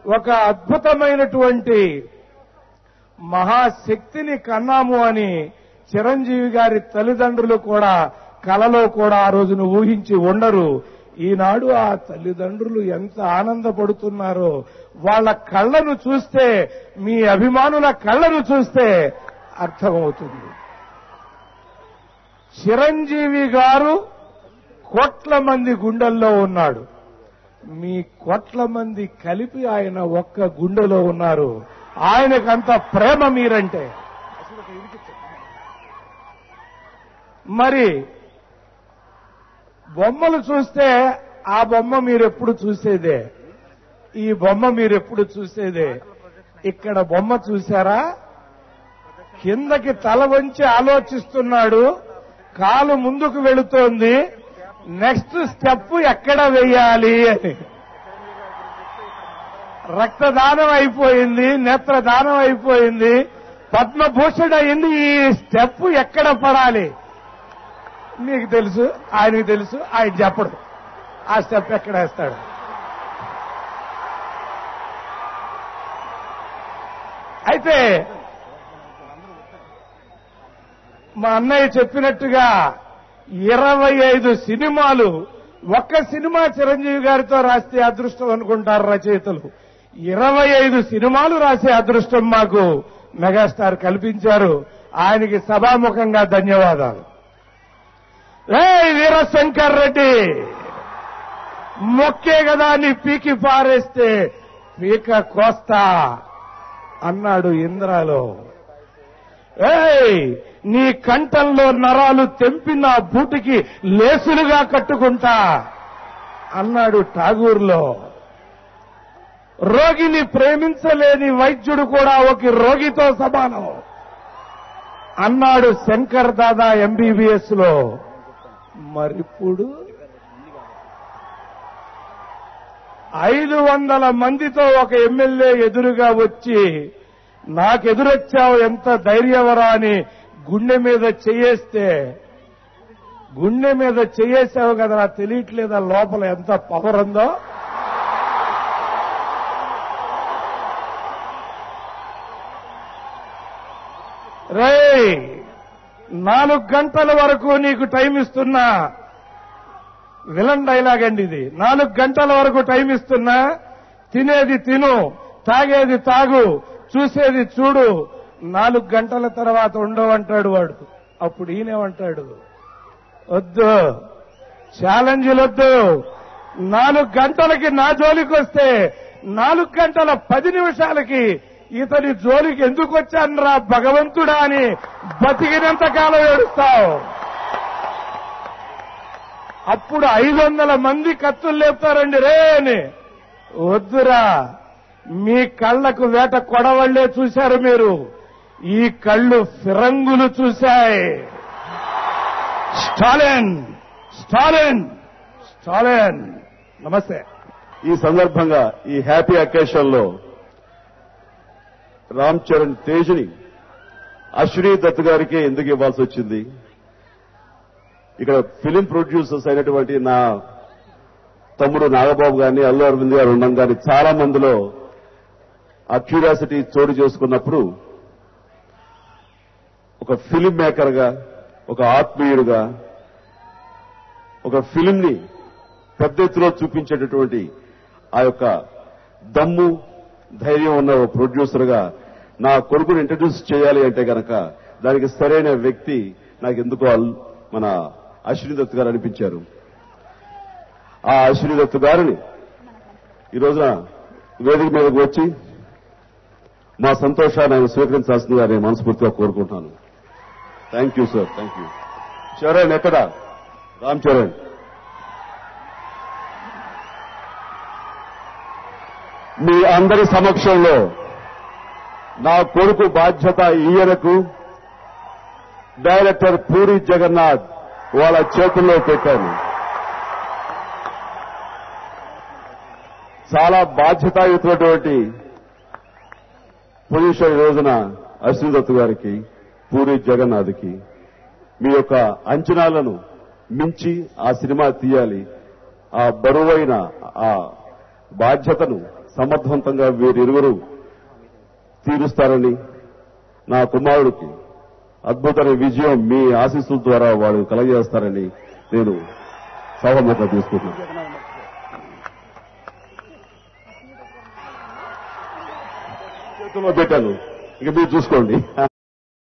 ఒక అద్భుతమైనటువంటి మహాశక్తిని కన్నాము అని చిరంజీవి గారి తల్లిదండ్రులు కూడా కలలో కూడా ఆ రోజును ఊహించి ఉండరు ఈనాడు ఆ తల్లిదండ్రులు ఎంత ఆనందపడుతున్నారో వాళ్ళ కళ్ళను చూస్తే మీ అభిమానుల కళ్ళను చూస్తే అర్థమవుతుంది చిరంజీవి గారు కోట్ల మంది గుండెల్లో ఉన్నాడు మీ కోట్ల మంది కలిపి ఆయన ఒక్క గుండెలో ఉన్నారు ఆయనకంత ప్రేమ మీరంటే మరి బొమ్మలు చూస్తే ఆ బొమ్మ మీరెప్పుడు చూసేదే ఈ బొమ్మ మీరెప్పుడు చూసేదే ఇక్కడ బొమ్మ చూశారా కిందకి తల వంచి ఆలోచిస్తున్నాడు కాలు ముందుకు వెళుతోంది నెక్స్ట్ స్టెప్ ఎక్కడ వేయాలి అని రక్తదానం అయిపోయింది నేత్రదానం అయిపోయింది పద్మభూషణ్ అయింది ఈ స్టెప్ ఎక్కడ పడాలి మీకు తెలుసు ఆయనకి తెలుసు ఆయన చెప్పడు ఆ స్టెప్ ఎక్కడ వేస్తాడు అయితే మా అన్నయ్య చెప్పినట్టుగా ఇరవై ఐదు సినిమాలు ఒక్క సినిమా చిరంజీవి గారితో రాస్తే అదృష్టం అనుకుంటారు రచయితలు ఇరవై ఐదు సినిమాలు రాసే అదృష్టం మాకు మెగాస్టార్ కల్పించారు ఆయనకి సభాముఖంగా ధన్యవాదాలు రే వీరశంకర్ రెడ్డి మొక్కే కదా నీ పీకి పారేస్తే పీక కోస్తా అన్నాడు ఇంద్రాలో ఏయ్ నీ కంఠంలో నరాలు తెంపిన బూటికి లేసులుగా కట్టుకుంటా అన్నాడు ఠాగూర్లో రోగిని ప్రేమించలేని వైద్యుడు కూడా ఒక రోగితో సమానం అన్నాడు శంకర్ దాదా ఎంబీబీఎస్ లో మరిప్పుడు ఐదు వందల మందితో ఒక ఎమ్మెల్యే ఎదురుగా వచ్చి నాకెదురొచ్చావు ఎంత ధైర్యవరా అని గుండె మీద చెయ్యేస్తే గుండె మీద చెయ్యేసావు కదా తెలియట్లేదా లోపల ఎంత పవర్ ఉందో రే నాలుగు గంటల వరకు నీకు టైం ఇస్తున్నా విలన్ డైలాగ్ అండి ఇది నాలుగు గంటల వరకు టైం ఇస్తున్నా తినేది తిను తాగేది తాగు చూసేది చూడు నాలుగు గంటల తర్వాత ఉండవంటాడు వాడు అప్పుడు ఈయనేమంటాడు వద్దు ఛాలెంజ్లు వద్దు నాలుగు గంటలకి నా జోలికి వస్తే నాలుగు గంటల పది నిమిషాలకి ఇతని జోలికి ఎందుకు వచ్చానరా భగవంతుడా అని బతికినంత కాలం ఏడుస్తావు అప్పుడు ఐదు వందల మంది కత్తులు లేపుతారండి రే అని వద్దురా మీ కళ్ళకు వేట కొడవళ్లే చూశారు మీరు ఈ కళ్ళు ఫిరంగులు చూశాయి స్టాలిన్ స్టాలిన్ స్టాలిన్ నమస్తే ఈ సందర్భంగా ఈ హ్యాపీ అకేషన్ లో రామ్ చరణ్ తేజ్ని అశ్విని దత్ గారికి ఎందుకు ఇవ్వాల్సి వచ్చింది ఇక్కడ ఫిలిం ప్రొడ్యూసర్స్ అయినటువంటి నా తమ్ముడు నాగబాబు గారిని అల్లు అరవింద్ గారు ఉండడం కానీ చాలా మందిలో ఆ క్యూరియాసిటీ చోటు చేసుకున్నప్పుడు ఒక ఫిలిం మేకర్ గా ఒక ఆత్మీయుడుగా ఒక ఫిలిం ని పెద్ద ఎత్తులో చూపించేటటువంటి ఆ యొక్క దమ్ము ధైర్యం ఉన్న ఓ ప్రొడ్యూసర్ గా నా కొడుకుని ఇంట్రడ్యూస్ చేయాలి అంటే గనక దానికి సరైన వ్యక్తి నాకు ఎందుకో అల్- మన అశ్విని దత్ గారు అనిపించారు ఆ అశ్విని దత్ గారిని ఈ రోజున వేదిక మీదకు వచ్చి మా సంతోషాన్ని ఆయన స్వీకరించాల్సిందిగా నేను మనస్ఫూర్తిగా కోరుకుంటున్నాను thank you sir thank you Charan ఎక్కడ రామ్ చరణ్ మీ అందరి సమక్షంలో నా కొడుకు బాధ్యత ఈయనకు డైరెక్టర్ పూరి జగన్నాథ్ వాళ్ళ చేతుల్లో పెట్టాను చాలా బాధ్యతాయుతమైనటువంటి పొజిషన్ ఈ రోజున అశ్విన్ దత్ గారికి పూరి జగన్నాథ్కి మీ యొక్క అంచనాలను మించి ఆ సినిమా తీయాలి ఆ బరువైన ఆ బాధ్యతను సమర్థవంతంగా వీరిరువురు తీరుస్తారని నా కుమారుడికి అద్భుతమైన విజయం మీ ఆశీస్సుల ద్వారా వాడు కలగజేస్తారని నేను సభముఖంగా తీసుకుంటున్నాను చేతుల్లో పెట్టాను ఇక మీరు చూసుకోండి